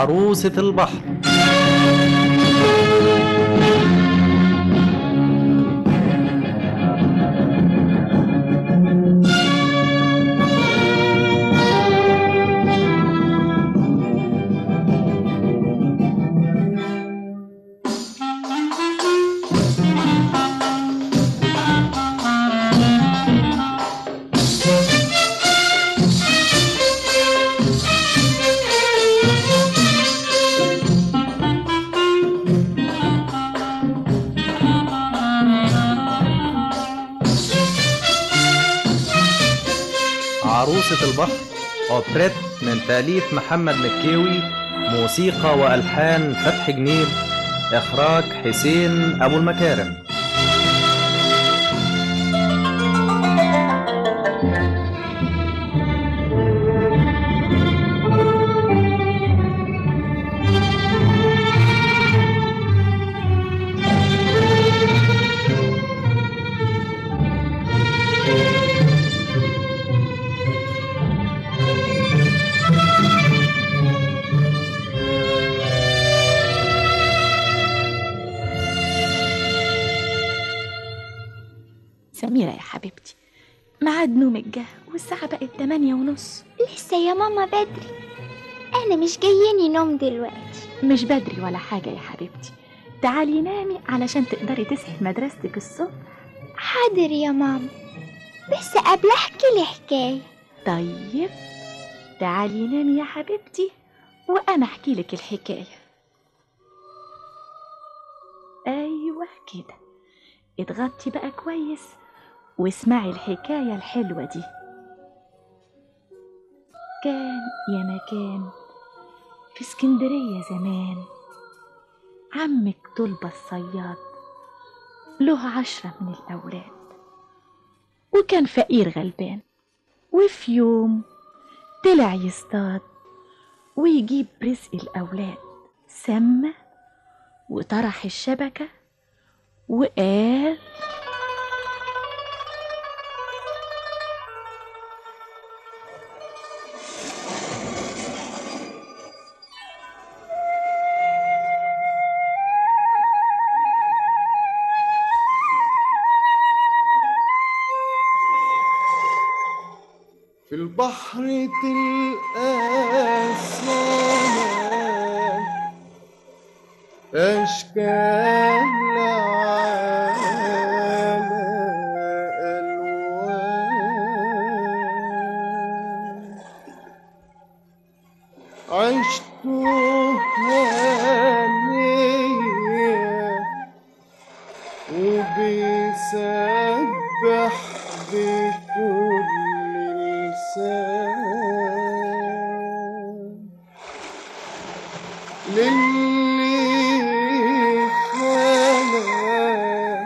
عروسة البحر عروسة البحر أوبريت من تأليف محمد مكاوي موسيقى وألحان فتح جنيد إخراج حسين أبو المكارم سميرة يا حبيبتي ميعاد نومك جه والساعة بقت تمانية ونص لسه يا ماما بدري انا مش جاياني نوم دلوقتي مش بدري ولا حاجة يا حبيبتي تعالي نامي علشان تقدري تصحي في مدرستك الصبح حاضر يا ماما بس قبل احكي لي حكايه طيب تعالي نامي يا حبيبتي وأنا أحكي لك الحكاية أيوة كده اتغطي بقى كويس واسمعي الحكاية الحلوة دي كان يا مكان في اسكندرية زمان عمك طلبة الصياد له عشرة من الأولاد وكان فقير غلبان وفي يوم طلع يصطاد ويجيب رزق الأولاد سمى وطرح الشبكة وقال في البحر تلقى السماء أشكال على ألوان عشت هنية وبيسبح بكل لسان للي خلق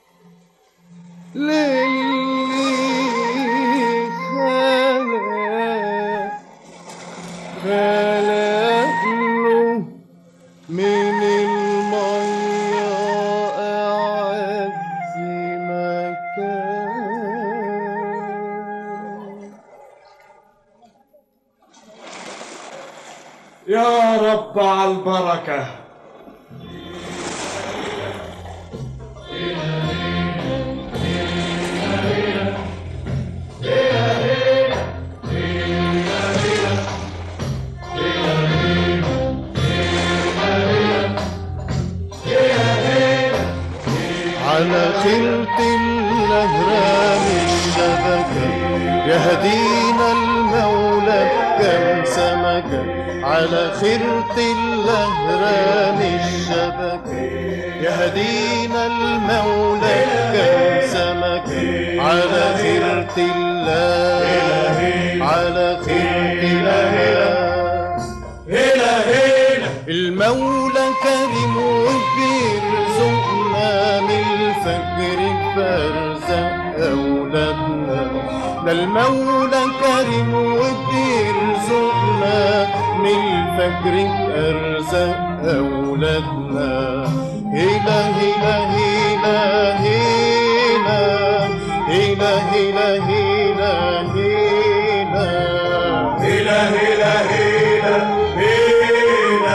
للي خلق خلق له من المية أعز مكان يا رب على البركة على خلة الأهرام الشبكة يهدينا المولى بكم سمكة على خلة الأهرام الشبكة يهدينا المولى بكم سمكة على خلة الله على خلة الأهرام هنا هنا المولى كريم وبيرزقنا من الفجر بأرزاق أولادنا ده المولى كريم وبيرزقنا من الفجر بأرزاق أولادنا هلا هلا هلا هلا هلا هلا هلا هلا هلا هلا هلا هلا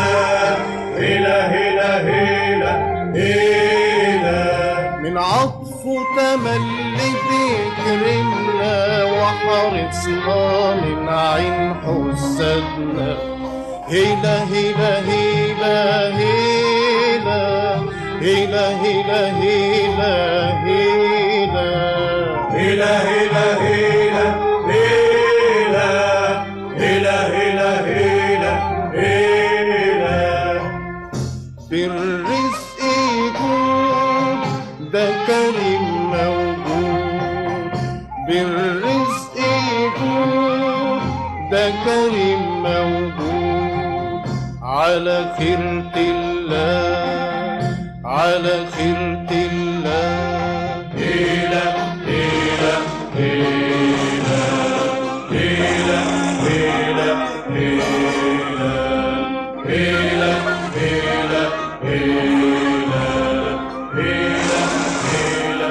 هيلا من عطفه تملي بيكرمنا وحرصنا من عين حسادنا هيلا هيلا هيلا هيلا هيلا هيلا هيلا هيلا هيلا هيلا هيلا هيلا هيلا هيلا هيلا هيلا بالرزق يكون ده كريم موجود بالرزق يكون ده كريم موجود على خيرة الله على خيرة الله هيلا هيلا هيلا هيلا هيلا هيلا هيلا هيلا هيلا هيلا هيلا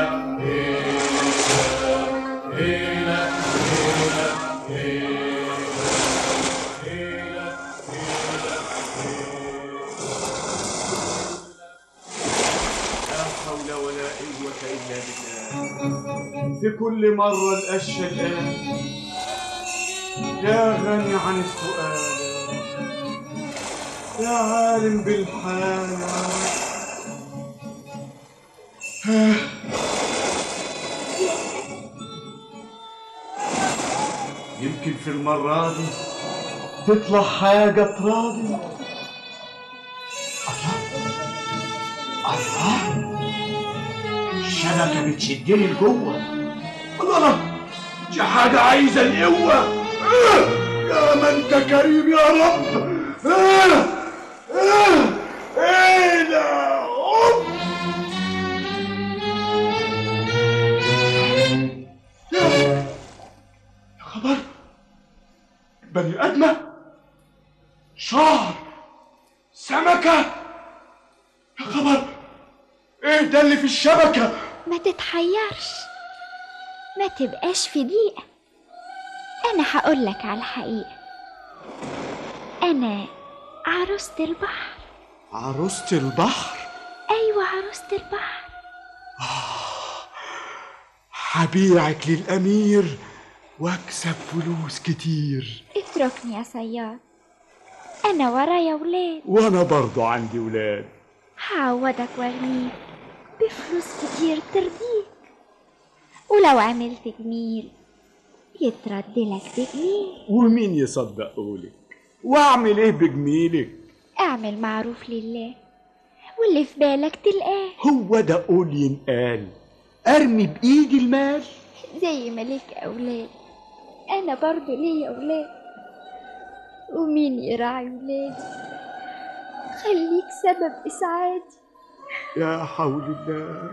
هيلا هيلا هيلا لا حول ولا قوة إلا بالله في كل مرة القشة الآن يا غني عن السؤال يا عالم بالحال يا رب. يمكن في المرة دي تطلع حاجة تراضي الله الشبكة بتشدني لجوه الله دي حاجة عايزة القوة آه، يا ما انت كريم يا رب آه، آه، ايه ده أوب. يا يا خبر بني آدمة شعر سمكة يا خبر ايه ده اللي في الشبكة ما تتحيرش ما تبقاش في ضيقة أنا هقولك على الحقيقة أنا عروسة البحر عروسة البحر أيوة عروسة البحر هبيعك للأمير واكسب فلوس كتير اتركني يا صياد أنا ورايا ولاد وانا برضو عندي ولاد هعوضك واغنيك بفلوس كتير ترضيك ولو عملت جميل يتردلك بجميل ومين يصدق قولك واعمل ايه بجميلك اعمل معروف لله واللي في بالك تلقاه هو ده قول ينقال ارمي بايدي المال زي ما ليك أولاد أنا برضو ليا أولاد ومين يراعي ولادي خليك سبب إسعادي يا حول الله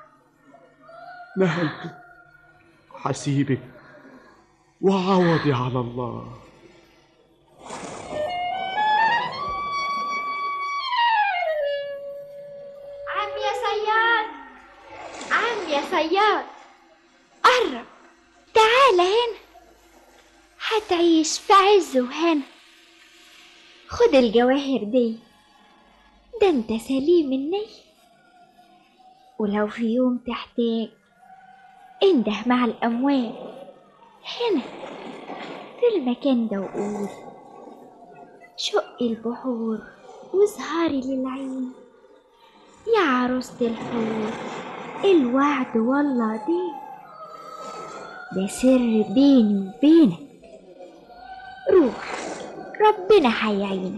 نهيتك حسيبك وعوضي على الله عم يا صياد عم يا صياد قرب تعال هنا هتعيش في عز وهنا خد الجواهر دي ده انت سليم النية ولو في يوم تحتاج انده مع الأموال هنا في المكان ده وقول شق البحور وازهري للعين يا عروسة الحور الوعد والله دي ده سر بيني وبينك روح ربنا هيعينك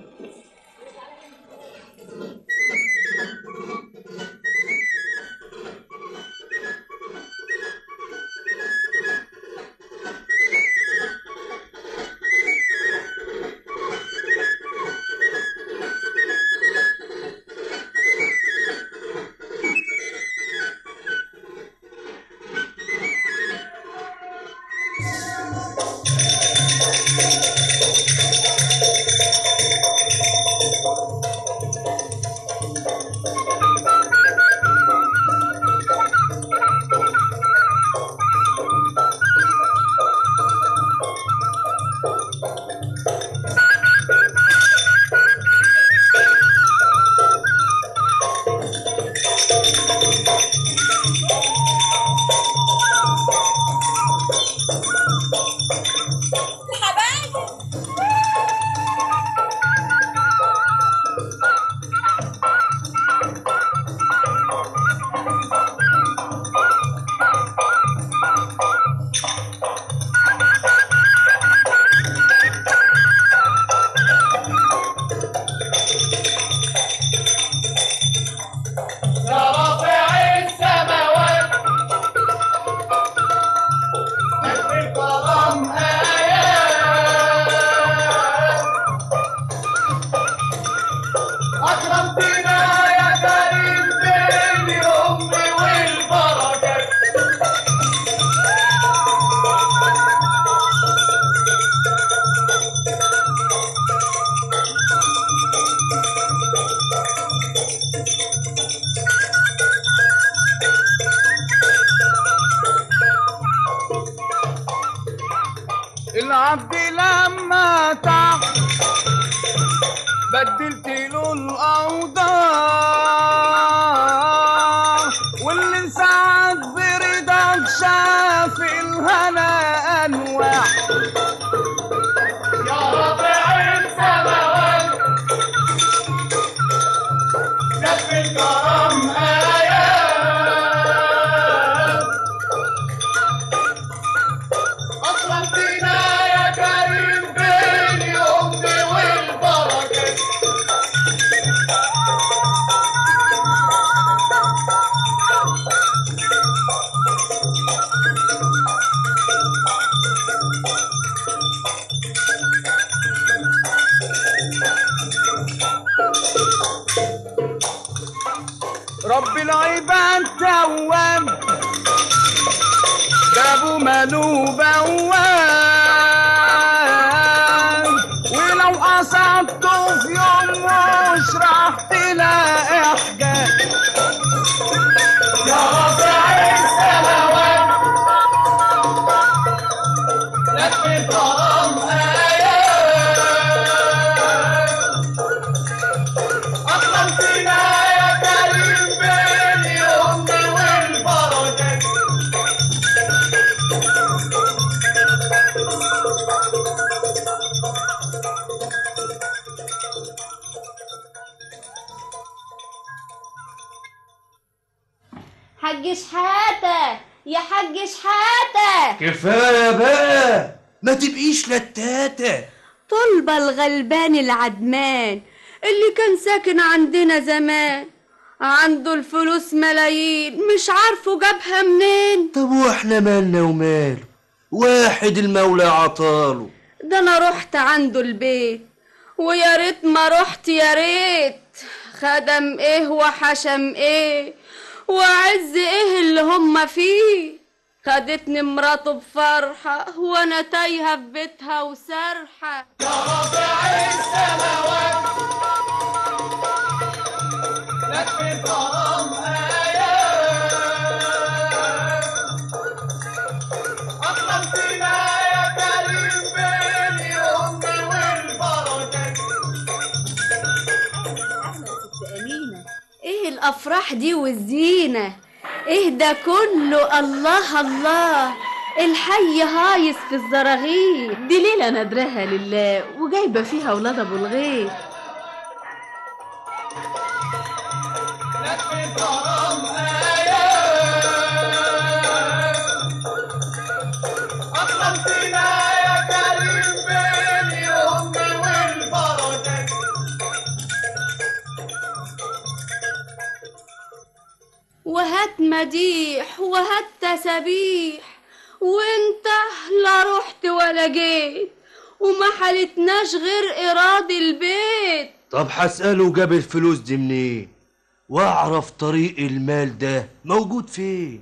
العبد لما تعب بدلت له الاوضاع واللي سعد برضاك شاف الهنا انواع يا رافع السماوات كف الكرم آيات أكرمتنا يا كريم باليوم والبركة رب العباد تواب جابوا مالو بواب ولو أصبته في يوم مش راح تلاقي حاجة يا رافع السماوات لك الكرم آيات أكرمتنا يا كريم باليوم والبركة حاج شحاتة يا حاج شحاتة كفاية بقى ما تبقيش لتاتة طلبة الغلبان العدمان اللي كان ساكن عندنا زمان عنده الفلوس ملايين مش عارفه جابها منين طب واحنا مالنا وماله واحد المولى عطاله ده انا رحت عنده البيت ويا ريت ما رحت يا ريت خدم ايه وحشم ايه وعز ايه اللي هما فيه خدتني مراته بفرحة وانا تايهة في بيتها وسرحة يا رافع السماوات لك الكرم آيات أكرمتنا يا كريم باليوم والبركة ايه الافراح دي والزينة ايه ده كله الله الله الحي هايص في الزراغير دي ليلة ندرها لله وجايبة فيها ولاد أبو الغير لك الكرم آيات أكرمتنا يا كريم باليوم والبركة وهات مديح وهات تسابيح وانت لا رحت ولا جيت وما حلتناش غير إيراد البيت طب هسأله جاب الفلوس دي منين واعرف طريق المال ده موجود فين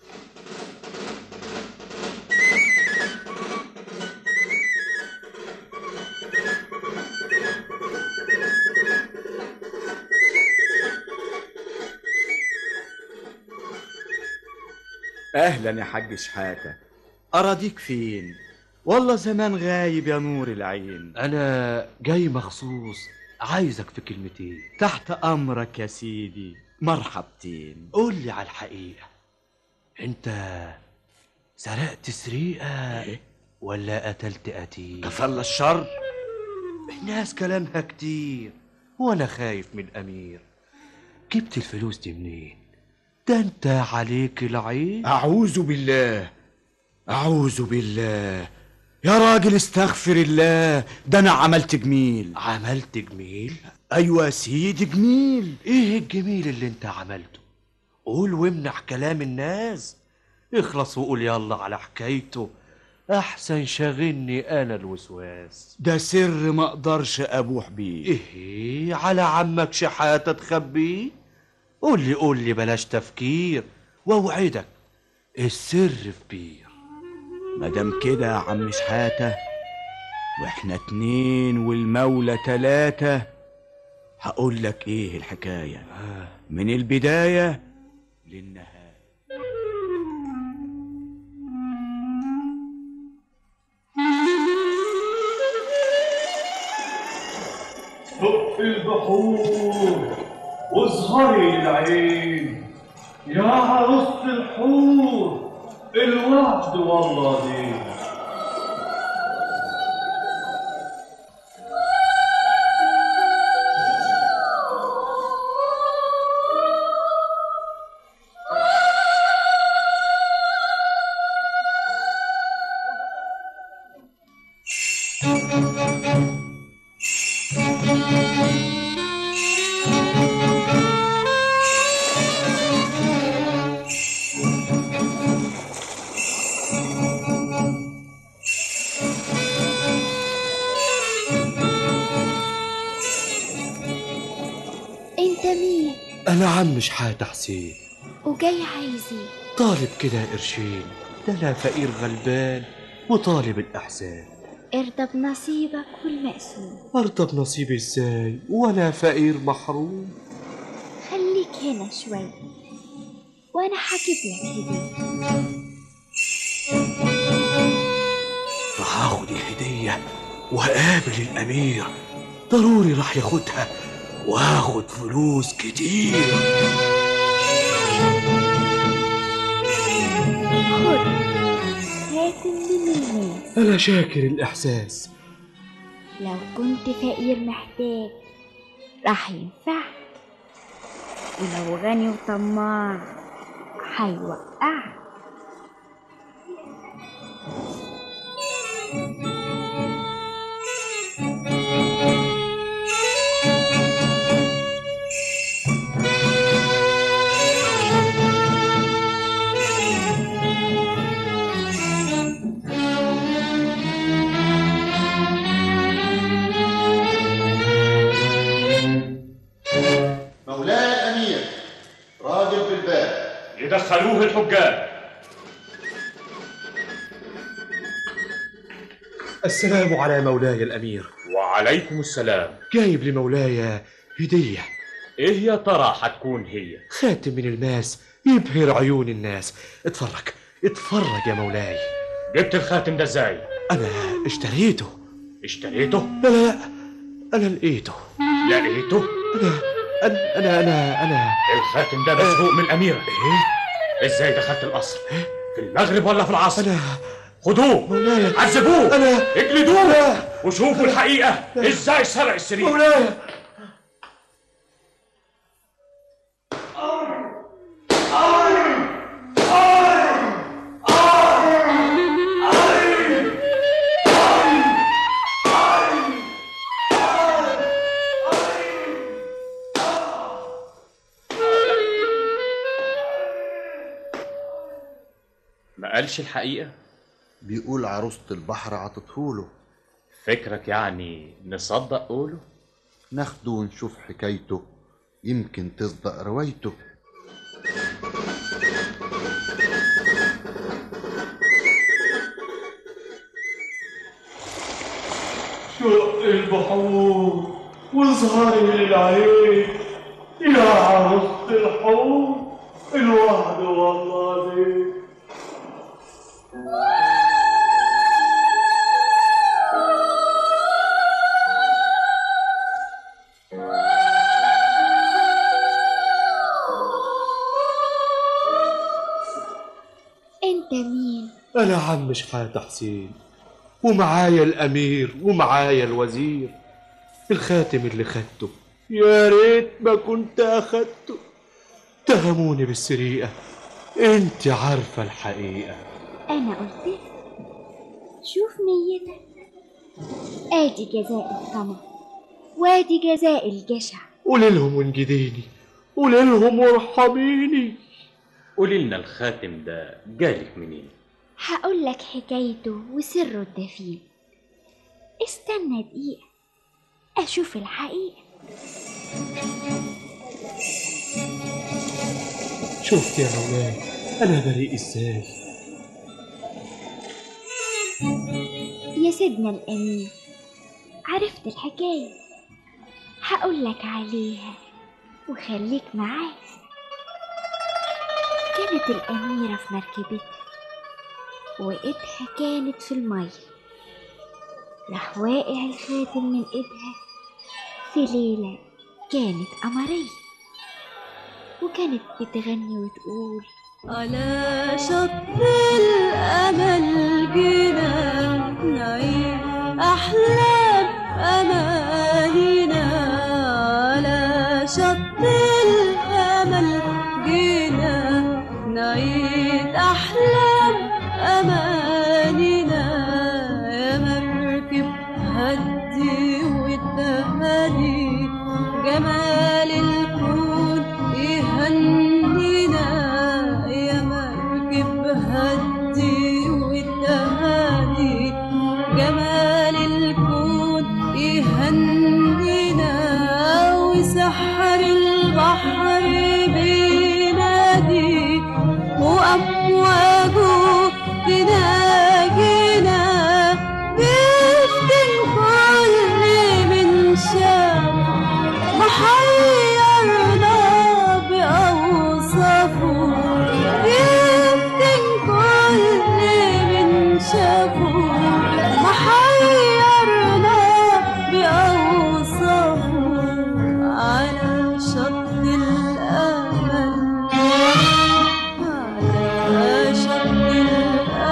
اهلا يا حاج شحاته اراضيك فين والله زمان غايب يا نور العين انا جاي مخصوص عايزك في كلمتين تحت امرك يا سيدي مرحبتين قول لي على الحقيقة انت سرقت سرقة ولا قتلت قتيل كفل الشر الناس كلامها كتير وانا خايف من الامير جبت الفلوس دي منين ده انت عليك العين اعوذ بالله اعوذ بالله يا راجل استغفر الله ده انا عملت جميل عملت جميل ايوه يا سيدي جميل ايه الجميل اللي انت عملته قول وامنح كلام الناس اخلص وقول يلا على حكايته احسن شاغلني انا الوسواس ده سر ما اقدرش ابوح بيه ايه على عمك شحاتة تخبيه قول لي قول لي بلاش تفكير واوعدك السر في بير مادام كده يا عم شحاتة واحنا اتنين والمولى تلاتة هقول لك ايه الحكاية من البداية للنهاية البحور واظهري للعين يا عروسة الحور الوعد والله دين انت مين انا عم شحاتة حسين وجاي عايز ايه طالب كده قرشين ده انا فقير غلبان وطالب الاحسان ارضى بنصيبك والمقسوم ارضى بنصيبي ازاي وانا فقير محروم خليك هنا شوي وانا هجيب لك هدية راح اخد الهدية وهقابل الامير ضروري راح ياخدها واخد فلوس كتير خد خاتم من الناس انا شاكر الاحساس لو كنت فقير محتاج راح ينفعك ولو غني وطماع هيوقعك مولاي الأمير راجل بالباب يدخلوه الحجاج السلام على مولاي الامير وعليكم السلام جايب لمولاي هدية ايه يا ترى هتكون هي خاتم من الماس يبهر عيون الناس اتفرج اتفرج يا مولاي جبت الخاتم ده ازاي انا اشتريته اشتريته لا لا لا انا لقيته لقيته انا انا انا انا, أنا. الخاتم ده مسروق من اميره ايه ازاي دخلت القصر في المغرب ولا في العصر انا خدوه مولاي عذبوه انا اجلدوه لا. وشوفوا الحقيقه ازاي سرق السرير مولاي ما قالش الحقيقه بيقول عروسة البحر عطتهوله فكرك يعني نصدق قوله ناخده ونشوف حكايته يمكن تصدق روايته شق البحور واظهري للعين يا عروسة الحور الوعد والله دين انت مين انا عم شحاتة حسين ومعايا الامير ومعايا الوزير الخاتم اللي خدته يا ريت ما كنت اخدته اتهموني بالسرقة انت عارفة الحقيقة انا قلت لك شوف نيتك ادي جزاء الطمع وادي جزاء الجشع قولي لهم وانجديني قولي لهم وارحميني قولي لنا الخاتم ده جالك منين هقول لك حكايته وسره الدفين استنى دقيقة أشوف الحقيقة شفت يا مولاي انا بريء ازاي يا سيدنا الأمير عرفت الحكاية هقول لك عليها وخليك معايا كانت الأميرة في مركبتها وإيدها كانت في المية راح واقع الخاتم من إيدها في ليلة كانت قمرية وكانت بتغني وتقول على شط الأمل جينا نعيش أحلام أمانينا على شط الأمل جينا نعيد أحلام أمانينا يا مركب هدي والتهاني جمال الكون يهنينا يا مركب هدي والتهاني جمال الكون يهنينا وسحر البحر بينادي وأمواجه تناجينا بيفتن كل من شاف محيرنا بأوصافه بيفتن كل من شافه محيرنا بأوصافه على شط الأمل على شط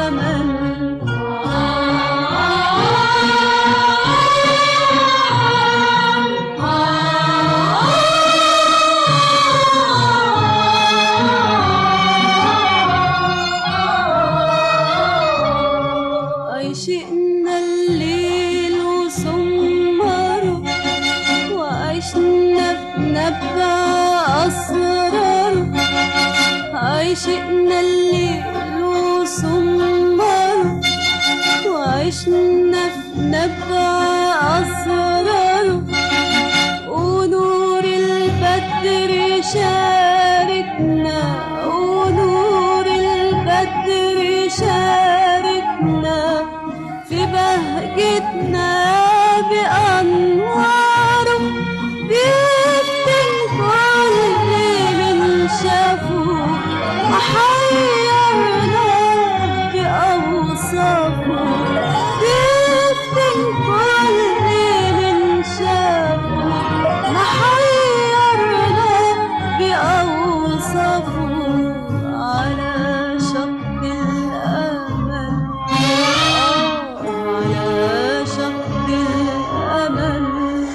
عشقنا الليل وسمره وعشنا في نبع أسراره عشقنا الليل وسمره وعشنا في نبع أسراره ونور البدر شاركنا ونور البدر شاركنا في بهجتنا بأنواره بيفتن كل من شافه محيرنا بأوصافه بيفتن كل من شافه محيرنا بأوصافه على شط الأمل على شط الأمل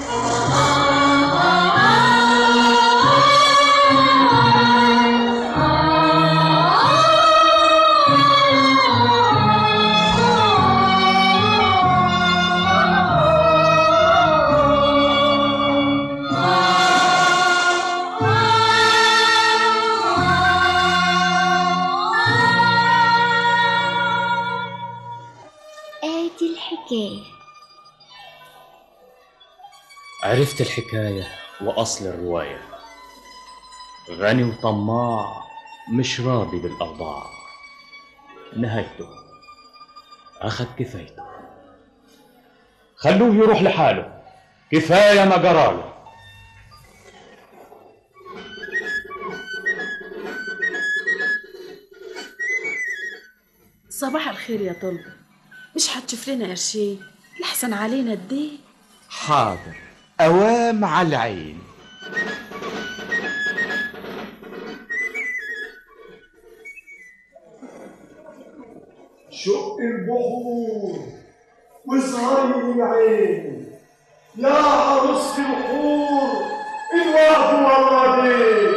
آدي الحكاية عرفت الحكاية وأصل الرواية غني وطماع مش راضي بالأوضاع نهايته أخذ كفايته خلوه يروح لحاله كفاية ما جراله صباح الخير يا طلبة مش هتشوف لنا قرشين لحسن علينا الدين حاضر أوام على العين شق البحور واسهري العين يا عروس الحور الوقت والردين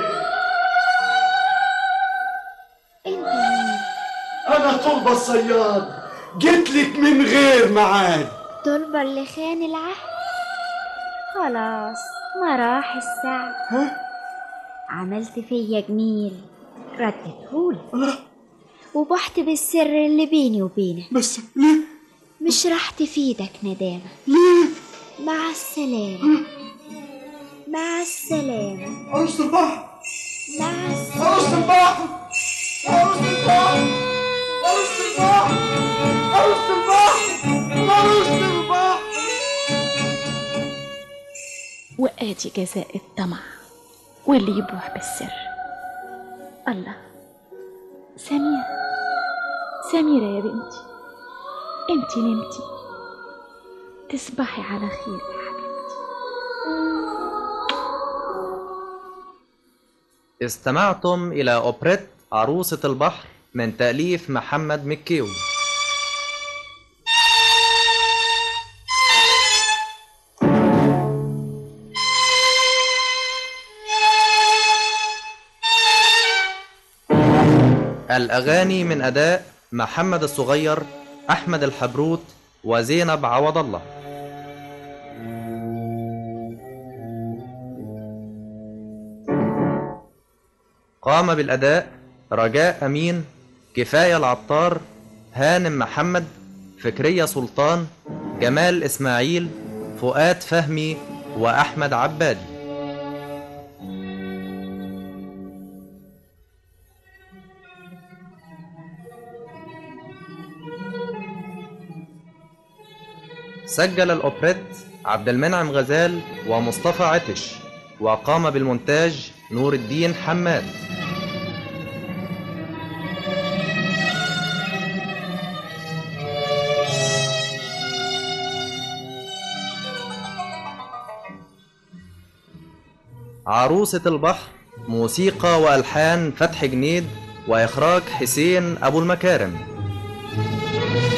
انا طلبة الصياد جيت لك من غير ميعاد طلبة اللي خان العهد خلاص ما راح السعد عملت فيا جميل ردتهولي وبحت بالسر اللي بيني وبينك بس ليه مش راح تفيدك ندامة ليه مع السلامة مع السلامة عروسة البحر مع السلامة عروسة البحر عروسة البحر عروسة البحر عروسة البحر عروسة البحر وآدي جزاء الطمع واللي يبوح بالسر الله سميرة سميرة يا بنتي انتي نمتي تصبحي على خير يا حبيبتي استمعتم إلى أوبريت عروسة البحر من تأليف محمد مكيوي الأغاني من أداء محمد الصغير أحمد الحبروت وزينب عوض الله قام بالأداء رجاء أمين كفاية العطار هانم محمد فكرية سلطان جمال إسماعيل فؤاد فهمي وأحمد عبادي سجل الأوبريت عبد المنعم غزال ومصطفى عتش وقام بالمونتاج نور الدين حماد عروسة البحر موسيقى وألحان فتح جنيد وإخراج حسين أبو المكارم